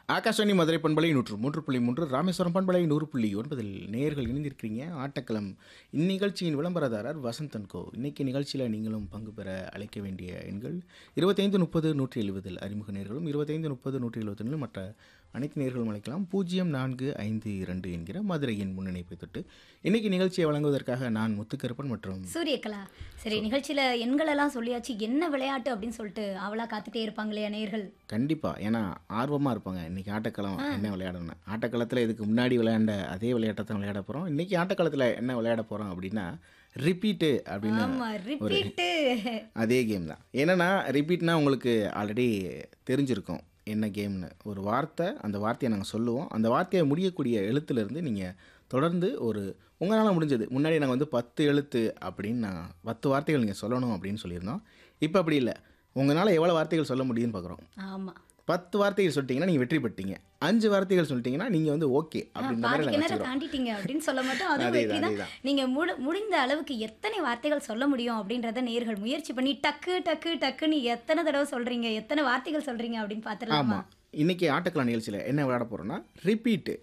ஆகாஷவாணி மதுரை பண்பலை நூற்று மூன்று புள்ளி மூன்று ராமேஸ்வரம் பண்பலை நூறு புள்ளி ஒன்பதில் நேயர்கள் இணைந்திருக்கிறீங்க ஆட்டக்களம் இந்நிகழ்ச்சியின் விளம்பரதாரர் வசந்தன் கோ இன்னைக்கு நிகழ்ச்சியில் நீங்களும் பங்கு பெற அழைக்க வேண்டிய எண்கள் இருபத்தைந்து முப்பது நூற்றி எழுபதில் அறிமுக நேர்களும் இருபத்தைந்து முப்பது நூற்றி எழுபத்தொன்னில் மற்ற அனைத்து நேர்களும் அழைக்கலாம் பூஜ்ஜியம் நான்கு ஐந்து இரண்டு என்கிற மதுரையின் முன்னிணைப்பை தொட்டு இன்னைக்கு நிகழ்ச்சியை வழங்குவதற்காக நான் முத்துக்கருப்பன் மற்றும் சூரியகலா சரி நிகழ்ச்சியில எண்களெல்லாம் சொல்லியாச்சு என்ன விளையாட்டு அப்படின்னு சொல்லிட்டு அவளா காத்துட்டே இருப்பாங்களே நேயர்கள் கண்டிப்பாக ஏன்னா ஆர்வமாக இருப்பாங்க இன்றைக்கி ஆட்டக்களம் என்ன விளையாடணும் ஆட்டக்களத்தில் இதுக்கு முன்னாடி விளையாண்ட அதே விளையாட்டை தான் விளையாட போகிறோம் இன்றைக்கி ஆட்டக்களத்தில் என்ன விளையாட போகிறோம் அப்படின்னா ரிப்பீட்டு அப்படின்னு ஆமா ரிப்பீட்டு அதே கேம் தான் என்னென்னா ரிப்பீட்னா உங்களுக்கு ஆல்ரெடி தெரிஞ்சிருக்கும் என்ன கேம்னு ஒரு வார்த்தை அந்த வார்த்தையை நாங்கள் சொல்லுவோம் அந்த வார்த்தையை முடியக்கூடிய எழுத்துலேருந்து நீங்கள் தொடர்ந்து ஒரு உங்களால் முடிஞ்சது முன்னாடி நாங்கள் வந்து பத்து எழுத்து அப்படின்னு நான் பத்து வார்த்தைகள் நீங்கள் சொல்லணும் அப்படின்னு சொல்லியிருந்தோம் இப்போ அப்படி இல்லை உங்களால் எவ்வளோ வார்த்தைகள் சொல்ல முடியும்னு பார்க்குறோம் ஆமா பத்து வார்த்தைகள் சொல்லிட்டீங்கன்னா நீங்கள் வெற்றி பெற்றீங்க அஞ்சு வார்த்தைகள் சொல்லிட்டீங்கன்னா நீங்கள் வந்து ஓகே அப்படின்ற மாதிரி பாதி நாங்கள் கிணற வச்சுக்கிறோம் தாண்டிட்டீங்க அப்படின்னு சொல்ல மாட்டோம் அதுவும் அதேதான், வெற்றி தான் அதேதான். நீங்க முடி- முடிந்த அளவுக்கு எத்தனை வார்த்தைகள் சொல்ல முடியும் அப்படின்றத நேர்கள் முயற்சி பண்ணி டக்கு டக்கு டக்குன்னு எத்தனை தடவை சொல்றீங்க எத்தனை வார்த்தைகள் சொல்றீங்க அப்படின்னு பாத்துடலாமா ஆமாம் இன்னைக்கு ஆட்டக்கலாம் நிகழ்ச்சியில் என்ன விளையாட போகிறோன்னா ரிப்பீட்டு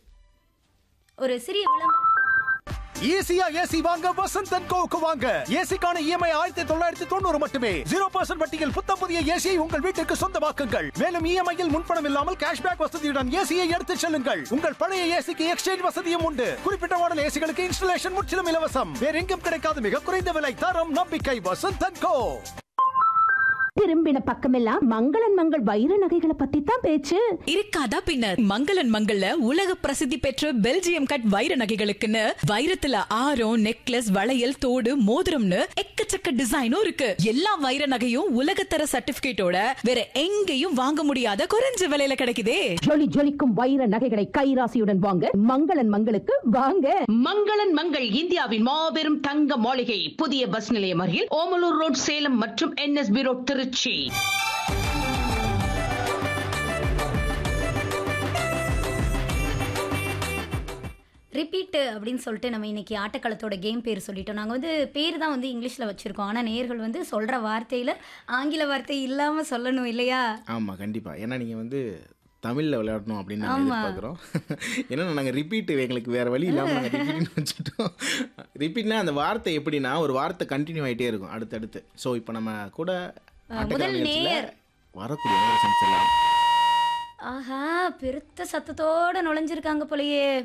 ஒரு சிறிய விளம்பரம் ஈஸியா ஏசி வாங்க வசந்த் அண்ட் கோவுக்கு வாங்க ஏசிக்கான இஎம்ஐ ஆயிரத்தி தொள்ளாயிரத்தி தொண்ணூறு மட்டுமே ஜீரோ பர்சன்ட் வட்டியில் புத்தம் புதிய ஏசியை உங்கள் வீட்டிற்கு சொந்தமாக்குங்கள் மேலும் இஎம்ஐயில் முன்பணம் இல்லாமல் கேஷ்பேக் வசதியுடன் ஏசியை எடுத்துச் செல்லுங்கள் உங்கள் பழைய ஏசிக்கு எக்ஸ்சேஞ்ச் வசதியும் உண்டு குறிப்பிட்ட மாடல் ஏசிகளுக்கு இன்ஸ்டலேஷன் முற்றிலும் இலவசம் வேற எங்கும் கிடைக்காத மிக குறைந்த விலை தரம் நம்பிக்கை வசந்த் அண்ட் கோ திரும்பின பக்கமெல்லாம் மங்களன் மங்கள் வைர நகைகளை பத்தி தான் பேச்சு இருக்காதா பின்னர் மங்களன் மங்கள்ல உலக பிரசித்தி பெற்ற பெல்ஜியம் கட் வைர நகைகளுக்குன்னு வைரத்துல ஆரம் நெக்லஸ் வளையல் தோடு மோதிரம்னு எக்கச்சக்க டிசைனும் இருக்கு எல்லா வைர நகையும் உலகத்தர சர்டிபிகேட்டோட வேற எங்கேயும் வாங்க முடியாத குறைஞ்ச விலையில கிடைக்குதே ஜொலி ஜொலிக்கும் வைர நகைகளை கைராசியுடன் வாங்க மங்களன் மங்களுக்கு வாங்க மங்களன் மங்கள் இந்தியாவின் மாபெரும் தங்க மாளிகை புதிய பஸ் நிலையம் அருகில் ஓமலூர் ரோட் சேலம் மற்றும் என்எஸ்பி ரோட் திருச்சி ரிப்பீட்டு அப்படின்னு சொல்லிட்டு நம்ம இன்னைக்கு ஆட்டக்களத்தோட கேம் பேர் சொல்லிட்டோம் நாங்கள் வந்து பேர் தான் வந்து இங்கிலீஷில் வச்சுருக்கோம் ஆனால் நேயர்கள் வந்து சொல்கிற வார்த்தையில் ஆங்கில வார்த்தை இல்லாமல் சொல்லணும் இல்லையா ஆமாம் கண்டிப்பாக ஏன்னா நீங்கள் வந்து தமிழில் விளையாடணும் அப்படின்னு நாங்கள் ஆமா. எதிர்பார்க்குறோம் ஏன்னா நாங்கள் ரிப்பீட் எங்களுக்கு வேறு வழி இல்லாமல் நாங்கள் ரிப்பீட்னு வச்சுட்டோம் ரிப்பீட்னா அந்த வார்த்தை எப்படின்னா ஒரு வார்த்தை கண்டினியூ ஆகிட்டே இருக்கும் அடுத்தடுத்து ஸோ இப்போ நம்ம கூட ஆட்டக்கார முதல் நிகழ்ச்சியில நேயர். வரக்கூடிய நேரம் சந்திச்சிடலாம் ஆஹா பெருத்த சத்தத்தோட நுழைஞ்சிருக்காங்க போலயே